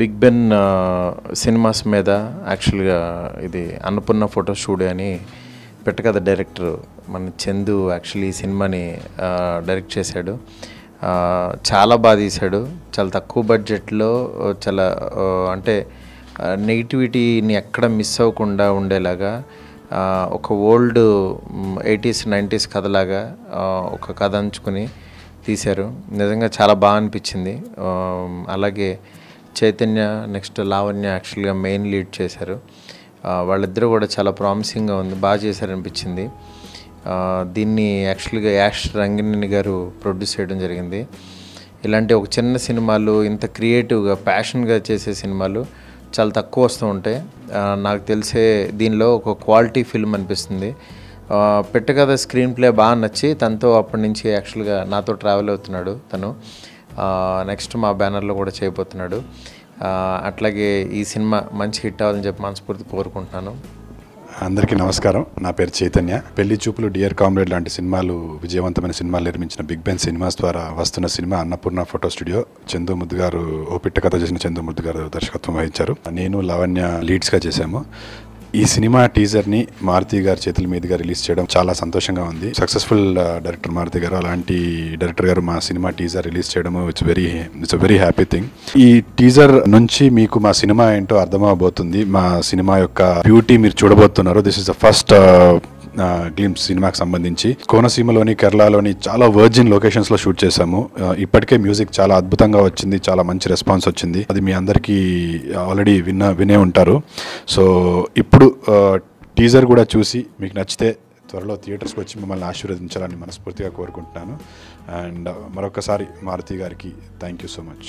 big Ben ఆ, cinemas మీద యాక్చువల్గా ఇది అన్నపూర్ణ ఫోటో స్టూడియో అని పెట్టకథ డైరెక్టర్ మన చందు యాక్చువల్లీ ఈ సినిమాని ఆ, డైరెక్ట్ చేశాడు ఆ, చాలా బాగా తీశాడు చాలా తక్కువ బడ్జెట్లో చాలా ఆ, అంటే నెగిటివిటీని ఎక్కడ మిస్ అవ్వకుండా ఉండేలాగా ఆ, ఒక ఓల్డ్ ఎయిటీస్ నైంటీస్ కథలాగా ఆ, ఒక కథ అంచుకుని తీశారు నిజంగా చాలా బాగా అనిపించింది ఆ, అలాగే చైతన్య నెక్స్ట్ లావణ్య యాక్చువల్గా మెయిన్ లీడ్ చేశారు ఆ, వాళ్ళిద్దరూ కూడా చాలా ప్రామిసింగ్గా ఉంది బాగా చేశారనిపించింది ఆ, దీన్ని యాక్చువల్గా యాష్ రంగినేని గారు ప్రొడ్యూస్ చేయడం జరిగింది ఇలాంటి ఒక చిన్న సినిమాలు ఇంత క్రియేటివ్గా ప్యాషన్గా చేసే సినిమాలు చాలా తక్కువ వస్తూ ఉంటాయి ఆ, నాకు తెలిసే దీనిలో ఒక క్వాలిటీ ఫిల్మ్ అనిపిస్తుంది ఆ, పెట్ట కథ స్క్రీన్ ప్లే బాగా నచ్చి తనతో అప్పటి నుంచి యాక్చువల్గా నాతో ట్రావెల్ అవుతున్నాడు తను నెక్స్ట్ మా బ్యానర్లో కూడా చేయబోతున్నాడు ఆ, అట్లాగే ఈ సినిమా మంచి హిట్ అవ్వాలని చెప్పి మనస్ఫూర్తి కోరుకుంటున్నాను అందరికీ నమస్కారం నా పేరు చైతన్య పెళ్లి చూపులు డియర్ కామ్రేడ్ లాంటి సినిమాలు విజయవంతమైన సినిమాలు నిర్మించిన బిగ్ బెన్ సినిమాస్ ద్వారా వస్తున్న cinema Annapurna photo studio Chandu Muddu గారు ఓ పిట్ట కథ చేసిన చందు ముద్దు గారు దర్శకత్వం వహించారు నేను లావణ్య లీడ్స్గా చేశాము ఈ సినిమా టీజర్ని మారుతి గారి చేతుల మీదుగా రిలీజ్ చేయడం చాలా సంతోషంగా ఉంది సక్సెస్ఫుల్ డైరెక్టర్ మారుతి గారు అలాంటి డైరెక్టర్ గారు మా సినిమా టీజర్ రిలీజ్ చేయడం it's very it's very happy thing ఈ టీజర్ నుంచి మీకు మా సినిమా ఏంటో అర్థమవబోతుంది మా సినిమా యొక్క బ్యూటీ మీరు చూడబోతున్నారు this is the first glimpse సినిమాకి సంబంధించి కోనసీమలోని కేరళలోని చాలా వర్జిన్ లొకేషన్స్ లో షూట్ చేశాము ఆ, ఇప్పటికే మ్యూజిక్ చాలా అద్భుతంగా వచ్చింది చాలా మంచి రెస్పాన్స్ వచ్చింది అది మీ అందరికీ ఆల్రెడీ విన్న వినే ఉంటారు సో ఇప్పుడు టీజర్ కూడా చూసి మీకు నచ్చితే త్వరలో థియేటర్స్కి వచ్చి మిమ్మల్ని ఆశీర్వదించాలని మనస్ఫూర్తిగా కోరుకుంటున్నాను అండ్ మరొకసారి మారుతి గారికి థ్యాంక్ యూ సో మచ్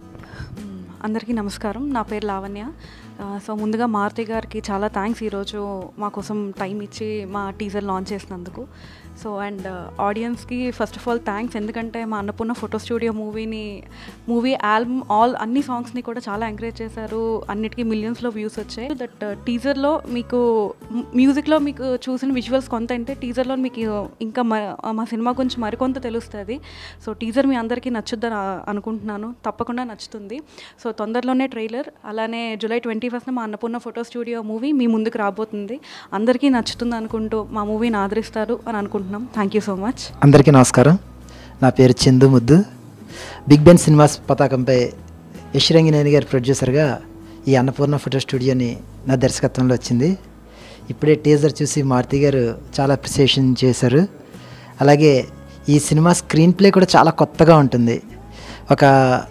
అందరికీ నమస్కారం నా పేరు లావణ్య ఆ, సో ముందుగా మారుతి గారికి చాలా థ్యాంక్స్ ఈరోజు మా కోసం టైం ఇచ్చి మా టీజర్ లాంచ్ చేసినందుకు సో అండ్ ఆడియన్స్కి ఫస్ట్ ఆఫ్ ఆల్ థ్యాంక్స్ ఎందుకంటే మా అన్నపూర్ణ ఫోటో స్టూడియో మూవీని మూవీ ఆల్బమ్ ఆల్ అన్ని సాంగ్స్ని కూడా చాలా ఎంకరేజ్ చేశారు అన్నిటికీ మిలియన్స్లో వ్యూస్ వచ్చాయి దట్ టీజర్లో మీకు మ్యూజిక్లో మీకు చూసిన విజువల్స్ కొంత అంటే టీజర్లో మీకు ఇంకా మ- మా సినిమా గురించి మరికొంత తెలుస్తుంది సో టీజర్ మీ అందరికీ నచ్చుద్దని ఆ- అనుకుంటున్నాను తప్పకుండా నచ్చుతుంది సో తొందరలోనే ట్రైలర్ అలానే జూలై ట్వంటీ ఫస్ట్న మా అన్నపూర్ణ ఫోటో స్టూడియో మూవీ మీ ముందుకు రాబోతుంది అందరికీ నచ్చుతుంది అనుకుంటూ మా మూవీని ఆదరిస్తారు అని అనుకుంటున్నాం థ్యాంక్ యూ సో మచ్ అందరికీ నమస్కారం నా పేరు చందు ముద్దు బిగ్ బెన్ సినిమాస్ పతాకంపై యశ్రంగినేని గారి ప్రొడ్యూసర్గా ఈ అన్నపూర్ణ ఫోటో స్టూడియోని నా దర్శకత్వంలో వచ్చింది ఇప్పుడే టీజర్ చూసి మారుతి గారు చాలా అప్రిసియేషన్ చేశారు అలాగే ఈ సినిమా స్క్రీన్ ప్లే కూడా చాలా కొత్తగా ఉంటుంది ఒక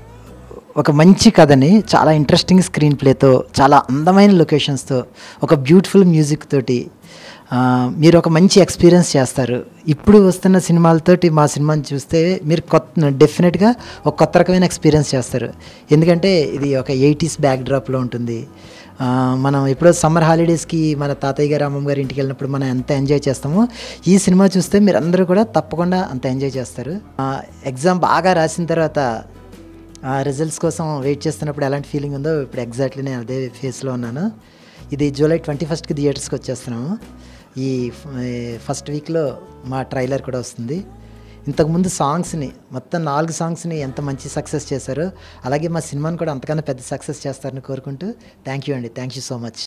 ఒక మంచి కథని చాలా ఇంట్రెస్టింగ్ స్క్రీన్ ప్లేతో చాలా అందమైన లొకేషన్స్తో ఒక బ్యూటిఫుల్ మ్యూజిక్ తోటి ఆ, మీరు ఒక మంచి ఎక్స్పీరియన్స్ చేస్తారు ఇప్పుడు వస్తున్న సినిమాలతోటి మా సినిమాని చూస్తే మీరు కొత్త డెఫినెట్గా ఒక కొత్త రకమైన ఎక్స్పీరియన్స్ చేస్తారు ఎందుకంటే ఇది ఒక ఎయిటీస్ బ్యాక్ డ్రాప్లో ఉంటుంది ఆ, మనం ఎప్పుడో సమ్మర్ హాలిడేస్కి మన తాతయ్య గారు అమ్మమ్మ గారి ఇంటికి వెళ్ళినప్పుడు మనం ఎంత ఎంజాయ్ చేస్తామో ఈ సినిమా చూస్తే మీరు అందరూ కూడా తప్పకుండా అంత ఎంజాయ్ చేస్తారు ఎగ్జామ్ బాగా రాసిన తర్వాత ఆ రిజల్ట్స్ కోసం వెయిట్ చేస్తున్నప్పుడు ఎలాంటి ఫీలింగ్ ఉందో ఇప్పుడు ఎగ్జాక్ట్లీ నేను అదే ఫేస్లో ఉన్నాను ఇది జూలై ట్వంటీ ఫస్ట్కి థియేటర్స్కి వచ్చేస్తున్నాము ఈ ఫస్ట్ వీక్లో మా ట్రైలర్ కూడా వస్తుంది ఇంతకుముందు సాంగ్స్ని మొత్తం నాలుగు సాంగ్స్ని ఎంత మంచి సక్సెస్ చేశారో అలాగే మా సినిమాని కూడా అంతకన్నా పెద్ద సక్సెస్ చేస్తారని కోరుకుంటూ థ్యాంక్ యూ అండి థ్యాంక్ యూ సో మచ్